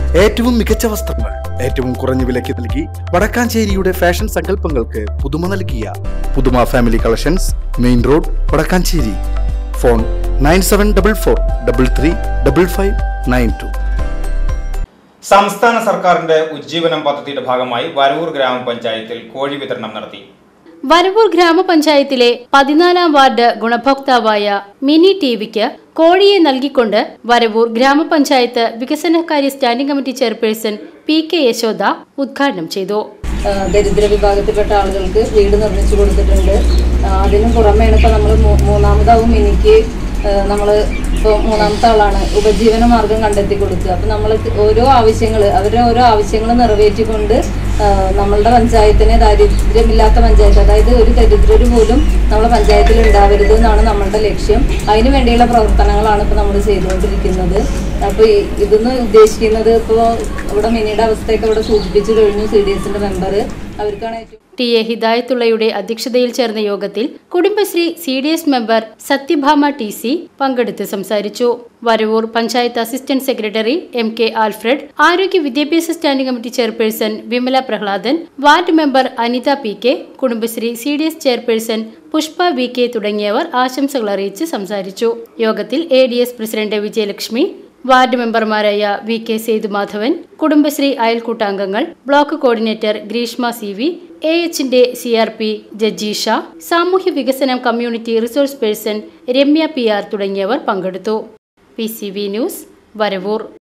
ഏറ്റവും മികച്ച വസ്ത്രങ്ങൾ ഏറ്റവും കുറഞ്ഞ വിലയ്ക്ക് നൽകി വടക്കാഞ്ചേരിയുടെ ഫാഷൻ സങ്കല്പങ്ങൾക്ക് പുതുമ നൽകിയ പുതുമ family collections main road Vadakkanchery phone nine seven double four double three double five nine two സംസ്ഥാന സർക്കാരിന്റെ ഉജ്ജീവനം പദ്ധതിയുടെ ഭാഗമായി വരവൂർ ഗ്രാമപഞ്ചായത്തിൽ കോഴി വിതരണം നടത്തി വരവൂർ ഗ്രാമപഞ്ചായത്തിലെ പതിനാലാം വാർഡ് ഗുണഭോക്താവായ മിനി ടിവിക്ക് കോഴിയെ നൽകിക്കൊണ്ട് വരവൂർ ഗ്രാമപഞ്ചായത്ത് വികസനകാര്യ standing committee chairperson P K Yashoda ഉദ്ഘാടനം ചെയ്തു ആ, ദരിദ്ര വിഭാഗത്തിൽപ്പെട്ട ആളുകൾക്ക് വീട് നിർമ്മിച്ചു കൊടുത്തിട്ടുണ്ട് ആ, അതിന് പുറമെയാണ് ഇപ്പോൾ നമ്മൾ മൂന്നാമതാവും എനിക്ക് നമ്മൾ ഇപ്പോൾ മൂന്നാമത്തെ ആളാണ് ഉപജീവന മാർഗം കണ്ടെത്തി കൊടുക്കുക അപ്പം നമ്മൾ ഓരോ ആവശ്യങ്ങൾ അവരുടെ ഓരോ ആവശ്യങ്ങൾ നിറവേറ്റിക്കൊണ്ട് ആ, നമ്മളുടെ പഞ്ചായത്തിനെ ദാരിദ്ര്യമില്ലാത്ത പഞ്ചായത്ത് അതായത് ഒരു ദരിദ്രര് പോലും നമ്മളെ പഞ്ചായത്തിൽ ഉണ്ടാവരുത് എന്നാണ് നമ്മളുടെ ലക്ഷ്യം അതിനു വേണ്ടിയുള്ള പ്രവർത്തനങ്ങളാണ് ഇപ്പോൾ നമ്മൾ ചെയ്തുകൊണ്ടിരിക്കുന്നത് അപ്പോൾ ഇതെന്ന് ഉദ്ദേശിക്കുന്നത് ഇപ്പോൾ ഇവിടെ മിനിയുടെ അവസ്ഥയൊക്കെ ഇവിടെ സൂചിപ്പിച്ചു കഴിഞ്ഞു സി ഡി എസിന്റെ മെമ്പർ അവർക്കാണ് ഏറ്റവും ടി എ ഹിദായത്തുള്ളയുടെ അധ്യക്ഷതയിൽ ചേർന്ന യോഗത്തിൽ Kudumbashree C D S member Sathyabhama T C പങ്കെടുത്ത് സംസാരിച്ചു Varavoor panchayat assistant secretary M K Alfred ആരോഗ്യ വിദ്യാഭ്യാസ standing committee chairperson Vimala Prahladan ward member Anitha P K Kudumbashree C D S chairperson Pushpa V K തുടങ്ങിയവർ ആശംസകൾ അറിയിച്ച് സംസാരിച്ചു യോഗത്തിൽ A D S president Vijayalakshmi ward മെമ്പർമാരായ വി കെ സേതുമാധവൻ കുടുംബശ്രീ അയൽക്കൂട്ടാംഗങ്ങൾ block coordinator Greeshma C V A എച്ചിന്റെ സി ആർ പി ജജീഷ സാമൂഹ്യ വികസനം community resource person Ramya P R തുടങ്ങിയവർ പങ്കെടുത്തു P C V news Varavoor